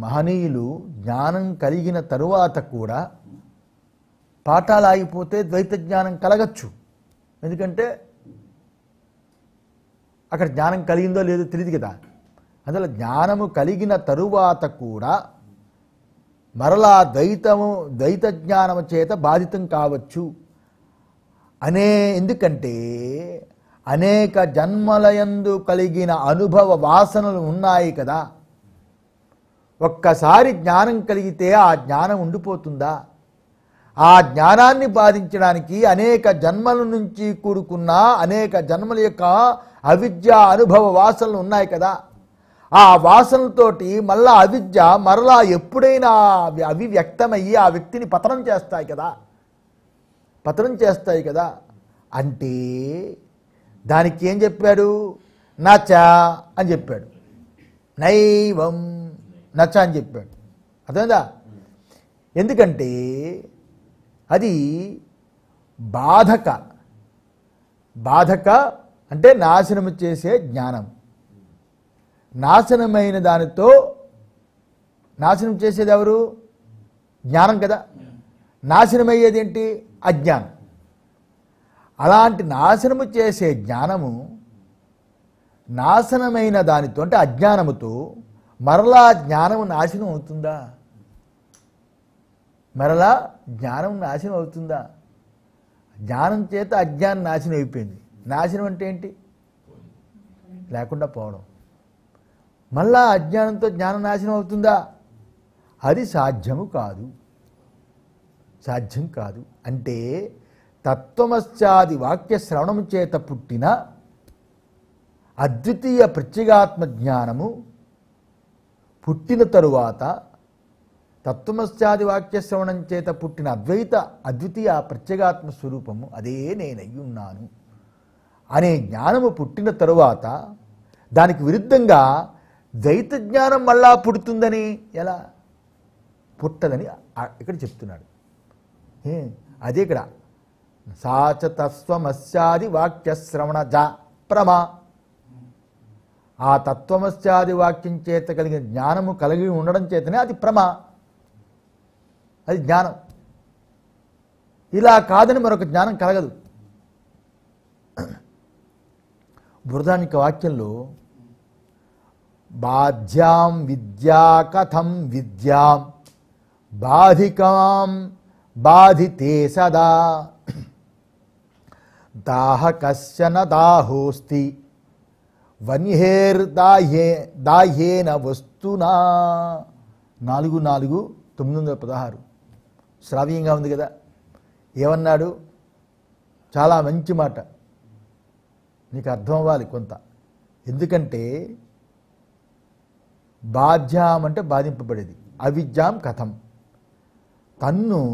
మహనీయులు జ్ఞానం కలిగిన తరువాత కూడా పాఠాలు ఆగిపోతే ద్వైత జ్ఞానం కలగచ్చు ఎందుకంటే అక్కడ జ్ఞానం కలిగిందో లేదో తెలియదు కదా అందువల్ల జ్ఞానము కలిగిన తరువాత కూడా మరలా ద్వైతము ద్వైత జ్ఞానము చేత బాధితం కావచ్చు అనే ఎందుకంటే అనేక జన్మలయందు కలిగిన అనుభవ వాసనలు ఉన్నాయి కదా ఒక్కసారి జ్ఞానం కలిగితే ఆ జ్ఞానం ఉండిపోతుందా ఆ జ్ఞానాన్ని బాధించడానికి అనేక జన్మల నుంచి కూడుకున్న అనేక జన్మల యొక్క అవిద్య అనుభవ వాసనలు ఉన్నాయి కదా ఆ వాసనలతోటి మళ్ళా అవిద్య మరలా ఎప్పుడైనా అవి అవి వ్యక్తమయ్యి ఆ వ్యక్తిని పతనం చేస్తాయి కదా పతనం చేస్తాయి కదా అంటే దానికి ఏం చెప్పాడు నచ అని చెప్పాడు నైవం నచ అని చెప్పాడు అర్థమైందా ఎందుకంటే అది బాధక బాధక అంటే నాశనము చేసే జ్ఞానం నాశనమైన దానితో నాశనం చేసేది ఎవరు జ్ఞానం కదా నాశనమయ్యేది ఏంటి అజ్ఞానం అలాంటి నాశనము చేసే జ్ఞానము నాశనమైన దానితో అంటే అజ్ఞానముతో మరలా జ్ఞానము నాశనం అవుతుందా మరలా జ్ఞానం నాశనం అవుతుందా జ్ఞానం చేత అజ్ఞానం నాశనం అయిపోయింది నాశనం అంటే ఏంటి లేకుండా పోవడం మళ్ళా అజ్ఞానంతో జ్ఞానం నాశనం అవుతుందా అది సాధ్యము కాదు సాధ్యం కాదు అంటే తత్వమశ్చాది వాక్య శ్రవణము చేత పుట్టిన అద్వితీయ ప్రత్యేగాత్మ జ్ఞానము పుట్టిన తరువాత తత్వమశ్చాది వాక్య శ్రవణం చేత పుట్టిన అద్వైత అద్వితీయ ప్రత్యేగాత్మ స్వరూపము అదే నేనయ్యున్నాను అనే జ్ఞానము పుట్టిన తరువాత దానికి విరుద్ధంగా ద్వైత జ్ఞానం మళ్ళా పుడుతుందని ఎలా పుట్టదని ఆ- ఇక్కడ చెప్తున్నాడు ఏ, అదే ఇక్కడ సాచ తత్వమస్యాది వాక్య శ్రవణ జ ప్రమా ఆ తత్వమస్యాది వాక్యం చేత కలిగిన జ్ఞానము కలిగి ఉండడం చేతనే అది ప్రమా అది జ్ఞానం ఇలా కాదని మరొక జ్ఞానం కలగదు బృహదానిక వాక్యంలో బాధ్యాం విద్యా కథం విద్యాం బాధికాం బాధితే సదా దాహ కశ్చన దాహోస్తి వన్హేర్దాహ్యే దాహ్యేన వస్తునా నాలుగు నాలుగు తొమ్మిది వందల పదహారు శ్రావ్యంగా ఉంది కదా ఏమన్నాడు చాలా మంచి మాట నీకు అర్థం అవ్వాలి కొంత ఎందుకంటే బాధ్యాం అంటే బాధింపబడేది అవిద్యాం కథం తన్ను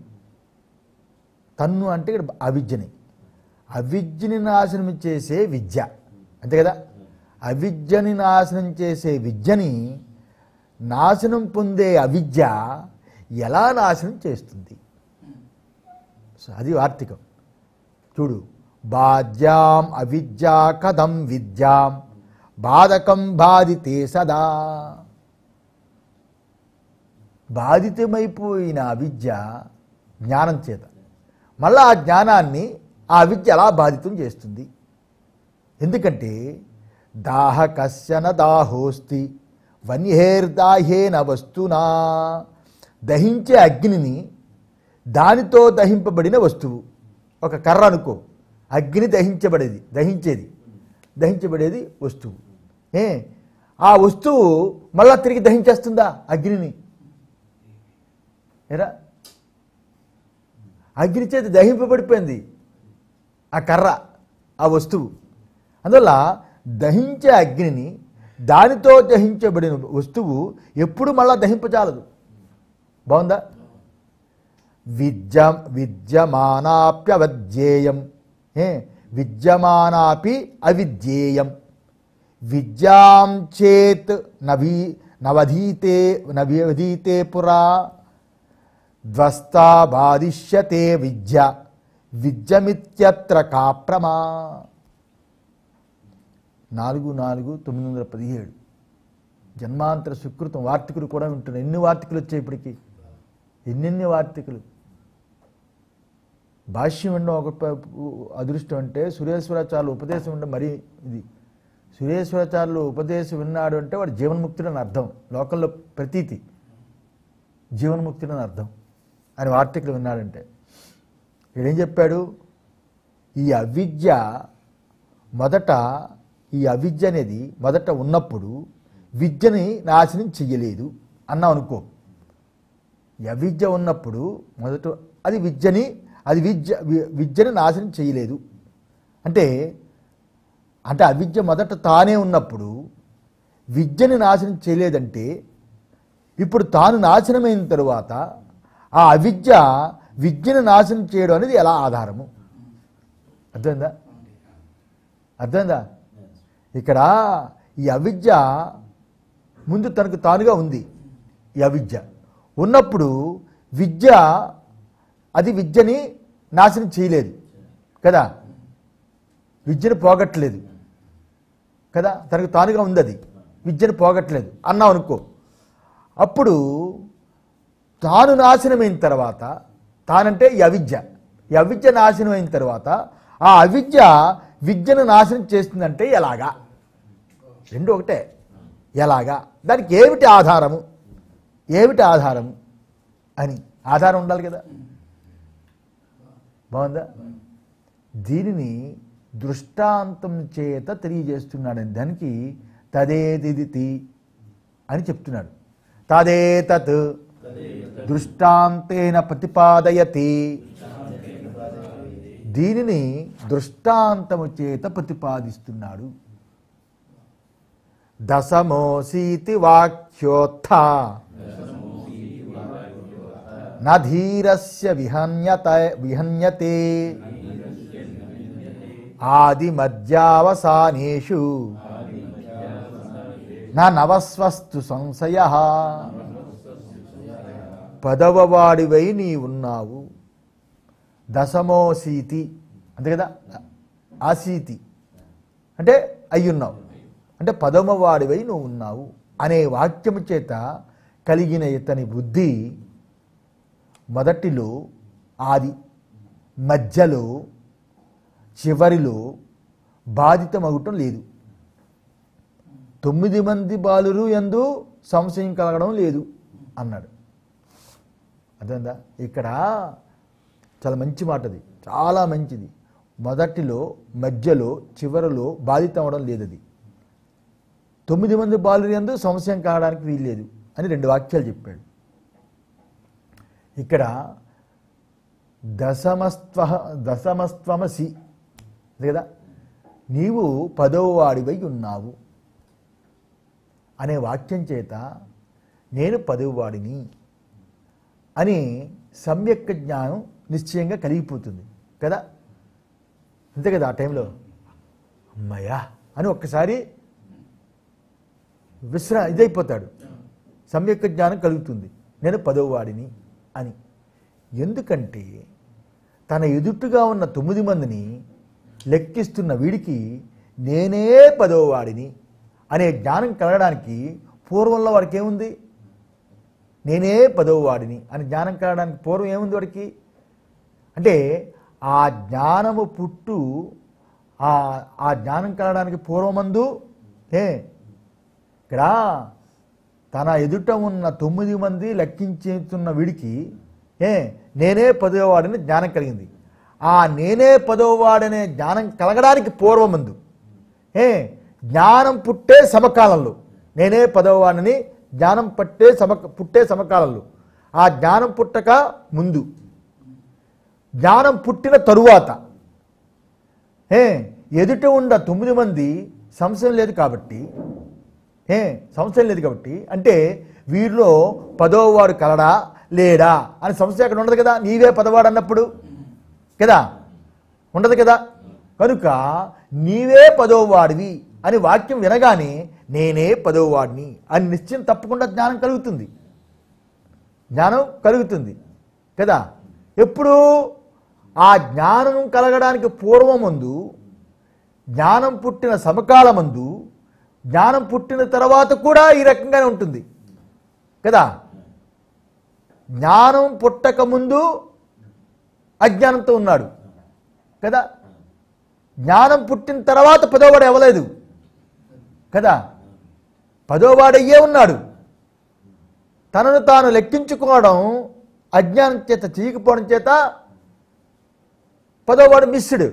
తన్ను అంటే ఇక్కడ అవిద్యని అవిద్యని నాశనం చేసే విద్య అంతే కదా అవిద్యని నాశనం చేసే విద్యని నాశనం పొందే అవిద్య ఎలా నాశనం చేస్తుంది సో అది వార్తికం చూడు బాధ్యాం అవిద్యా కథం విద్యాం బాధకం బాధితే సదా బాధితమైపోయిన అవిద్య జ్ఞానం చేత మళ్ళా ఆ జ్ఞానాన్ని ఆ విద్య ఎలా బాధితం చేస్తుంది ఎందుకంటే దాహ కశ్చన దాహోస్తి వన్హేర్దాహేన వస్తునా దహించే అగ్నిని దానితో దహింపబడిన వస్తువు ఒక కర్ర అనుకో అగ్ని దహించబడేది దహించేది దహించబడేది వస్తువు ఏ ఆ వస్తువు మళ్ళా తిరిగి దహించేస్తుందా అగ్నిని ఎరా అగ్ని చేతి దహింపబడిపోయింది ఆ కర్ర ఆ వస్తువు అందువల్ల దహించే అగ్నిని దానితో దహించబడిన వస్తువు ఎప్పుడు మళ్ళా దహింపచాలదు బాగుందా విద్య విద్యమానాప్యవధ్యేయం ఏ విద్యమానాపి అవిద్యేయం విద్యాం చేత్ నవీ నవధీతే నవధీతే పురా ధ్వస్తా బాధిష్యతే విద్య విద్యమిత్యత్ర కాప్రమా నాలుగు నాలుగు తొమ్మిది వందల పదిహేడు జన్మాంతర సుకృతం వార్తికులు కూడా ఉంటున్నాయి ఎన్ని వార్తికులు వచ్చాయి ఇప్పటికి ఎన్నెన్ని వార్తికులు భాష్యం ఉండడం ఒక ప- అదృష్టం అంటే సురేశ్వరాచార్యులు ఉపదేశం ఉండడం మరీ ఇది సురేశ్వరాచార్యులు ఉపదేశం విన్నాడు అంటే వాడు జీవన్ముక్తుడు అని అర్థం లోకంలో ప్రతీతి జీవన్ముక్తుడు అని అర్థం అని వార్తికులు విన్నాడంటే ఈడేం చెప్పాడు ఈ అవిద్య మొదట ఈ అవిద్య అనేది మొదట ఉన్నప్పుడు విద్యని నాశనం చెయ్యలేదు అన్నాం అనుకో ఈ అవిద్య ఉన్నప్పుడు మొదట అది విద్యని అది విద్య వి- విద్యని నాశనం చేయలేదు అంటే అంటే అవిద్య మొదట తానే ఉన్నప్పుడు విద్యని నాశనం చేయలేదంటే ఇప్పుడు తాను నాశనమైన తరువాత ఆ అవిద్య విద్యను నాశనం చేయడం అనేది ఎలా ఆధారము అర్థమైందా అర్థమైందా ఇక్కడ ఈ అవిద్య ముందు తనకు తానుగా ఉంది ఈ అవిద్య ఉన్నప్పుడు విద్య అది విద్యని నాశనం చేయలేదు కదా విద్యను పోగొట్టలేదు కదా తనకు తానుగా ఉంది అది విద్యను పోగొట్టలేదు అన్నాం అనుకో అప్పుడు తాను నాశనమైన తర్వాత తానంటే ఈ అవిద్య ఈ అవిద్య నాశనమైన తర్వాత ఆ అవిద్య విద్యను నాశనం చేస్తుందంటే ఎలాగా రెండు ఒకటే ఎలాగా దానికి ఏమిటి ఆధారము ఏమిటి ఆధారము అని ఆధారం ఉండాలి కదా బాగుందా దీనిని దృష్టాంతం చేత తెలియజేస్తున్నాడని దానికి తదేదిది అని చెప్తున్నాడు తదేతత్ దృష్టాంతేన ప్రతిపాదయతి దీనిని దృష్టాంతము చేత ప్రతిపాదిస్తున్నాడు దశమోసీతి వాక్యోత్థ నధీరస్య విహన్యత విహన్యతే ఆది మధ్యావసానేషు నా నవస్వస్తు సంశయ పదవవాడివై నీ ఉన్నావు దశమోసీతి అంతే కదా ఆసీతి అంటే అయ్యున్నావు అంటే పదమవాడివై నువ్వు ఉన్నావు అనే వాక్యము చేత కలిగిన ఇతని బుద్ధి మొదటిలో ఆది మధ్యలో చివరిలో బాధితమగటం లేదు తొమ్మిది మంది బాలురు ఎందు సంశయం కలగడం లేదు అన్నాడు అర్థందా ఇక్కడ చాలా మంచి మాట అది చాలా మంచిది మొదటిలో మధ్యలో చివరిలో బాధితం అవడం లేదు అది తొమ్మిది మంది బాలురు ఎందు సంశయం కావడానికి వీల్లేదు అని రెండు వాక్యాలు చెప్పాడు ఇక్కడ దశమస్త్వ దశమస్త్వమసి అంతే కదా నీవు పదవ వాడివై ఉన్నావు అనే వాక్యం చేత నేను పదవ వాడిని అని సమ్యక్ జ్ఞానం నిశ్చయంగా కలిగిపోతుంది కదా అంతే కదా ఆ టైంలో అమ్మయ్యా అని ఒక్కసారి విశ్రా ఇదైపోతాడు సమ్యక్ జ్ఞానం కలుగుతుంది నేను పదవ వాడిని అని ఎందుకంటే తన ఎదుటుగా ఉన్న తొమ్మిది మందిని లెక్కిస్తున్న వీడికి నేనే పదవ వాడిని అనే జ్ఞానం కలగడానికి పూర్వంలో వాడికి ఏముంది నేనే పదవ వాడిని అని జ్ఞానం కలగడానికి పూర్వం ఏముంది వాడికి అంటే ఆ జ్ఞానము పుట్టు ఆ ఆ జ్ఞానం కలగడానికి పూర్వమందు ఏ ఇక్కడ తన ఎదుట ఉన్న తొమ్మిది మంది లెక్కించుతున్న వీడికి ఏ నేనే పదవవాడని జ్ఞానం కలిగింది ఆ నేనే పదవవాడనే జ్ఞానం కలగడానికి పూర్వమందు ఏ జ్ఞానం పుట్టే సమకాలంలో నేనే పదవవాడని జ్ఞానం పట్టే సమ పుట్టే సమకాలంలో ఆ జ్ఞానం పుట్టక ముందు జ్ఞానం పుట్టిన తరువాత ఏ ఎదుట ఉన్న తొమ్మిది మంది సంశయం లేదు కాబట్టి ఏ సంశయం లేదు కాబట్టి అంటే వీరిలో పదోవాడు కలడా లేడా అని సంశయం అక్కడ ఉండదు కదా నీవే పదవాడు అన్నప్పుడు కదా ఉండదు కదా కనుక నీవే పదోవాడివి అని వాక్యం వినగానే నేనే పదోవాడిని అని నిశ్చయం తప్పకుండా జ్ఞానం కలుగుతుంది జ్ఞానం కలుగుతుంది కదా ఎప్పుడు ఆ జ్ఞానం కలగడానికి పూర్వమందు జ్ఞానం పుట్టిన సమకాలమందు జ్ఞానం పుట్టిన తర్వాత కూడా ఈ రకంగానే ఉంటుంది కదా జ్ఞానం పుట్టక ముందు అజ్ఞానంతో ఉన్నాడు కదా జ్ఞానం పుట్టిన తర్వాత పదోవాడు అవ్వలేదు కదా పదోవాడయ్యే ఉన్నాడు తనను తాను లెక్కించుకోవడం అజ్ఞానం చేత చేయకపోవడం చేత పదోవాడు మిస్డ్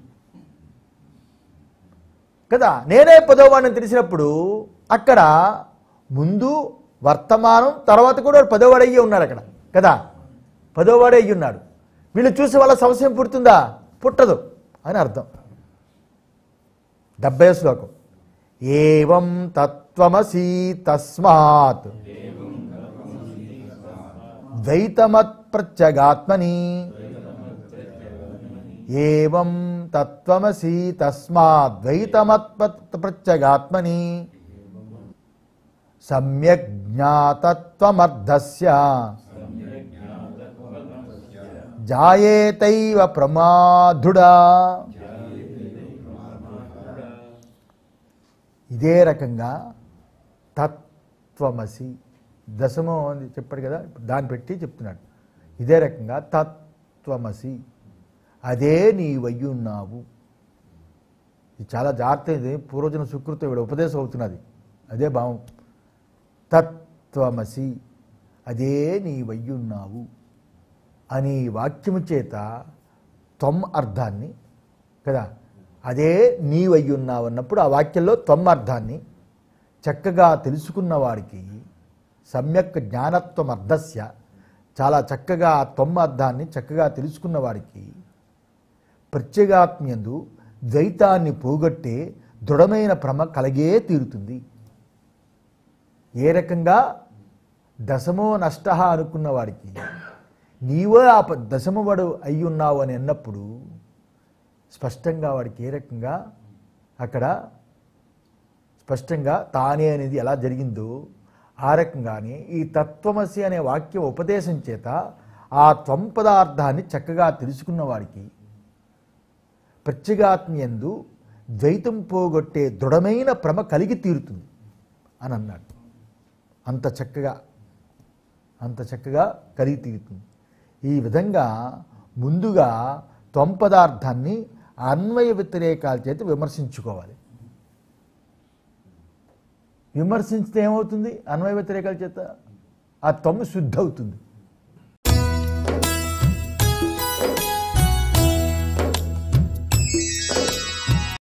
కదా నేనే పదోవాడిని తెలిసినప్పుడు అక్కడ ముందు వర్తమానం తర్వాత కూడా వాడు పదోవాడు అయ్యి ఉన్నాడు అక్కడ కదా పదోవాడు అయ్యి ఉన్నాడు వీళ్ళు చూసి వాళ్ళ సంశయం పుడుతుందా పుట్టదు అని అర్థం డెబ్బై శ్లోకం ఏవం తత్వమసి తస్మాత్ ద్వైతమత్ ప్రత్యగాత్మని ఏవం తత్వమసి తస్మాత్ ద్వైతమత్ ప్రత్యగాత్మని సమ్యక్ జ్ఞాతత్వమర్ధస్య జాయేతైవ ప్రమాధుడా ఇదే రకంగా తత్వమసి దశమో అని చెప్పాడు కదా దాన్ని పెట్టి చెప్తున్నాడు ఇదే రకంగా తత్వమసి అదే నీ ఉన్నావు ఇది చాలా జాగ్రత్త ఇది పూర్వజన సుకృతం ఇక్కడ ఉపదేశం అవుతున్నది అదే భావం తత్వమసి అదే నీ ఉన్నావు అని వాక్యము చేత త్వం అర్థాన్ని కదా అదే నీ ఉన్నావు అన్నప్పుడు ఆ వాక్యంలో త్వం అర్థాన్ని చక్కగా తెలుసుకున్న వాడికి సమ్యక్ జ్ఞానత్వం అర్థస్య చాలా చక్కగా ఆ త్వం అర్థాన్ని చక్కగా తెలుసుకున్న వాడికి ప్రత్యేగాత్మ్యందు ద్వైతాన్ని పోగొట్టే దృఢమైన భ్రమ కలగే తీరుతుంది ఏ రకంగా దశమో నష్ట అనుకున్న వాడికి నీవే ఆ ప- దశమవడు అయి ఉన్నావు అని అన్నప్పుడు స్పష్టంగా వాడికి ఏ రకంగా అక్కడ స్పష్టంగా తానే అనేది ఎలా జరిగిందో ఆ రకంగానే ఈ తత్వమసి అనే వాక్యం ఉపదేశం చేత ఆ త్వం పదార్థాన్ని చక్కగా తెలుసుకున్న వాడికి ప్రత్యేగాత్మయందు ద్వైతం పోగొట్టే దృఢమైన భ్రమ కలిగి తీరుతుంది అని అన్నాడు అంత చక్కగా అంత చక్కగా కలిగి తీరుతుంది ఈ విధంగా ముందుగా త్వం పదార్థాన్ని అన్వయ వ్యతిరేకాల చేత విమర్శించుకోవాలి విమర్శించితే ఏమవుతుంది అన్వయ వ్యతిరేకాల చేత ఆ త్వము శుద్ధి అవుతుంది